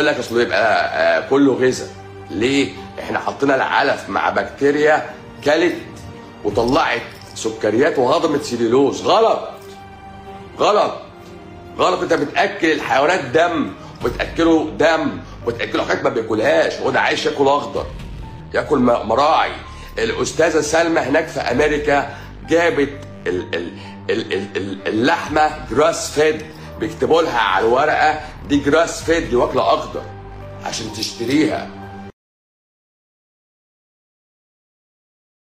لك اصله يبقى آه، كله غذاء ليه احنا حطينا العلف مع بكتيريا كلت وطلعت سكريات وهضمت سيلولوز غلط غلط غلط انت بتاكل الحيوانات دم وبتاكله دم وبتاكله حاجات ما بياكلهاش هو ده عايش ياكل اخضر ياكل م- مراعي الاستاذه سلمى هناك في امريكا جابت ال ال ال ال ال اللحمه جراس فيد بيكتبوا لها على الورقه دي جراس فيد دي واكله اخضر عشان تشتريها